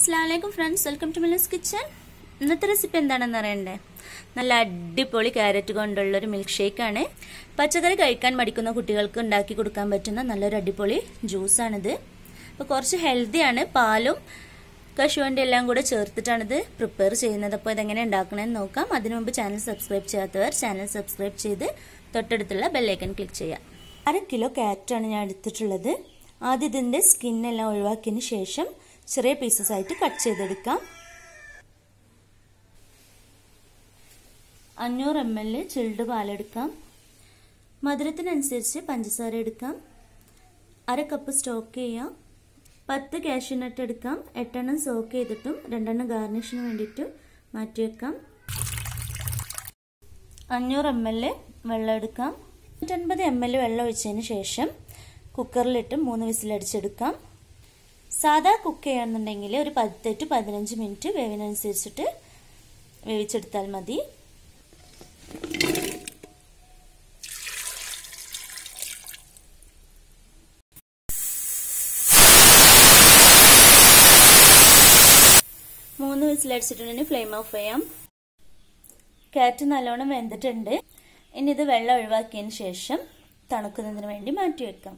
അസ്ലാമലൈക്കും friends welcome to മിലസ് kitchen ഇന്നത്തെ recipe എന്താണെന്ന് അറിയണ്ടേ നല്ല അടിപൊളി ക്യാരറ്റ് കൊണ്ടുള്ള ഒരു മിൽക്ക് ഷേക്കാണ് പച്ചക്കറി കഴിക്കാൻ മടിക്കുന്ന കുട്ടികൾക്ക് ഉണ്ടാക്കി കൊടുക്കാൻ പറ്റുന്ന നല്ലൊരു അടിപൊളി ജ്യൂസാണിത് അപ്പോൾ കുറച്ച് ഹെൽത്തിയാണ് പാലും കശുവണ്ടി എല്ലാം കൂടെ ചേർത്തിട്ടാണിത് പ്രിപ്പയർ ചെയ്യുന്നത് അപ്പോൾ ഇതെങ്ങനെ ഉണ്ടാക്കണമെന്ന് നോക്കാം അതിനു മുമ്പ് ചാനൽ സബ്സ്ക്രൈബ് ചെയ്യാത്തവർ ചാനൽ സബ്സ്ക്രൈബ് ചെയ്ത് തൊട്ടടുത്തുള്ള ബെല്ലൈക്കൺ ക്ലിക്ക് ചെയ്യാം അര കിലോ ക്യാരറ്റാണ് ഞാൻ എടുത്തിട്ടുള്ളത് ആദ്യം ഇതിൻ്റെ സ്കിന്നെല്ലാം ഒഴിവാക്കിയതിന് ശേഷം ചെറിയ പീസസ് ആയിട്ട് കട്ട് ചെയ്തെടുക്കാം അഞ്ഞൂറ് എം എൽ ചിൽഡ് പാലെടുക്കാം മധുരത്തിനനുസരിച്ച് പഞ്ചസാര എടുക്കാം അര കപ്പ് സ്റ്റോക്ക് ചെയ്യാം പത്ത് കാഷ്യൂനട്ട് എടുക്കാം എട്ടെണ്ണം സോക്ക് ചെയ്തിട്ടും രണ്ടെണ്ണം ഗാർണിഷിന് വേണ്ടിയിട്ട് മാറ്റി വെക്കാം അഞ്ഞൂറ് എം എൽ വെള്ളം എടുക്കാം നൂറ്റൻപത് എം എൽ വെള്ളം ഒഴിച്ചതിന് ശേഷം കുക്കറിലിട്ട് മൂന്ന് വിസിലടിച്ചെടുക്കാം സാധാ കുക്ക് ചെയ്യണമെന്നുണ്ടെങ്കിൽ ഒരു പത്ത് ടു പതിനഞ്ച് മിനിറ്റ് വേവിനനുസരിച്ചിട്ട് വേവിച്ചെടുത്താൽ മതി മൂന്ന് വിസിലടിച്ചിട്ടുണ്ടെങ്കിൽ ഫ്ലെയിം ഓഫ് ചെയ്യാം കാറ്റ് നല്ലോണം വെന്തിട്ടുണ്ട് ഇനി ഇത് വെള്ളം ഒഴിവാക്കിയതിന് ശേഷം തണുക്കുന്നതിന് വേണ്ടി മാറ്റി വെക്കാം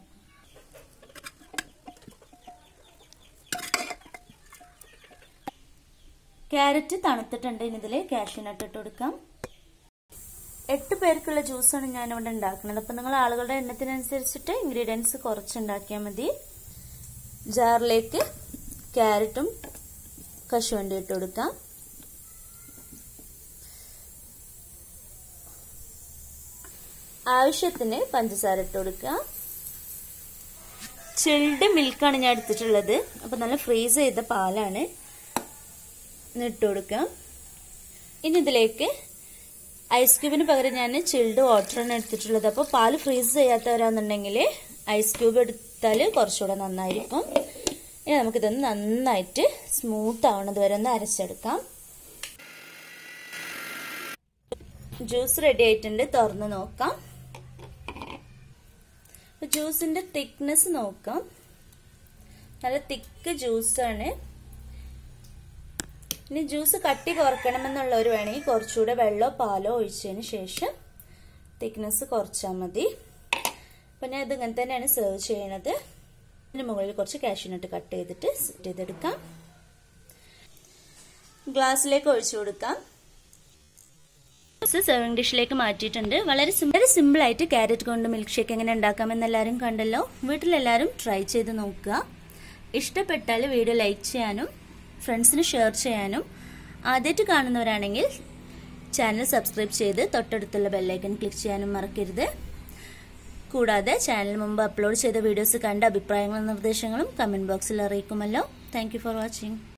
ക്യാരറ്റ് തണുത്തിട്ടുണ്ട് ഇനി ഇതിൽ കാഷ്യൂനട്ട് ഇട്ട് കൊടുക്കാം എട്ട് പേർക്കുള്ള ജ്യൂസാണ് ഞാൻ ഇവിടെ ഉണ്ടാക്കുന്നത് അപ്പം നിങ്ങൾ ആളുകളുടെ എണ്ണത്തിനനുസരിച്ചിട്ട് ഇൻഗ്രീഡിയൻസ് കുറച്ചുണ്ടാക്കിയാൽ മതി ജാറിലേക്ക് ക്യാരറ്റും കശുവണ്ടി ഇട്ട് കൊടുക്കാം ആവശ്യത്തിന് പഞ്ചസാര ഇട്ട് കൊടുക്കുക ചിൽഡ് മിൽക്കാണ് ഞാൻ എടുത്തിട്ടുള്ളത് അപ്പം നല്ല ഫ്രീസ് ചെയ്ത പാലാണ് ഇട്ട് കൊടുക്കാം ഇനി ഇതിലേക്ക് ഐസ് ക്യൂബിന് പകരം ഞാൻ ചിൽഡ് വാട്ടറാണ് എടുത്തിട്ടുള്ളത് അപ്പോൾ പാല് ഫ്രീസ് ചെയ്യാത്തവരാണെന്നുണ്ടെങ്കിൽ ഐസ് ക്യൂബ് എടുത്താൽ കുറച്ചുകൂടെ നന്നായിരിക്കും ഇനി നമുക്കിതൊന്ന് നന്നായിട്ട് സ്മൂത്ത് ആവണത് വരെ ഒന്ന് അരച്ചെടുക്കാം ജ്യൂസ് റെഡി ആയിട്ടുണ്ട് തുറന്ന് നോക്കാം ജ്യൂസിന്റെ തിക്നെസ് നോക്കാം നല്ല തിക്ക് ജ്യൂസാണ് ഇനി ജ്യൂസ് കട്ടി കുറക്കണമെന്നുള്ളവർ വേണമെങ്കിൽ കുറച്ചുകൂടെ വെള്ളമോ പാലോ ഒഴിച്ചതിന് ശേഷം തിക്നെസ് കുറച്ചാൽ മതി അപ്പം ഞാൻ ഇത് ഇങ്ങനെ തന്നെയാണ് സെർവ് ചെയ്യണത് ഇതിന് മുകളിൽ കുറച്ച് കാഷ്യൂനട്ട് കട്ട് ചെയ്തിട്ട് സെറ്റ് ചെയ്തെടുക്കാം ഗ്ലാസ്സിലേക്ക് ഒഴിച്ചു കൊടുക്കാം സെർവിംഗ് ഡിഷിലേക്ക് മാറ്റിയിട്ടുണ്ട് വളരെ വളരെ സിമ്പിൾ ആയിട്ട് ക്യാരറ്റ് കൊണ്ട് മിൽക്ക് ഷേക്ക് എങ്ങനെ ഉണ്ടാക്കാമെന്ന് എല്ലാവരും കണ്ടല്ലോ വീട്ടിലെല്ലാവരും ട്രൈ ചെയ്ത് നോക്കുക ഇഷ്ടപ്പെട്ടാൽ വീഡിയോ ലൈക്ക് ചെയ്യാനും ഫ്രണ്ട്സിന് ഷെയർ ചെയ്യാനും ആദ്യമായിട്ട് കാണുന്നവരാണെങ്കിൽ ചാനൽ സബ്സ്ക്രൈബ് ചെയ്ത് തൊട്ടടുത്തുള്ള ബെല്ലൈക്കൺ ക്ലിക്ക് ചെയ്യാനും മറക്കരുത് കൂടാതെ ചാനൽ മുമ്പ് അപ്ലോഡ് ചെയ്ത വീഡിയോസ് കണ്ട അഭിപ്രായങ്ങളും നിർദ്ദേശങ്ങളും കമൻറ്റ് ബോക്സിൽ അറിയിക്കുമല്ലോ താങ്ക് ഫോർ വാച്ചിങ്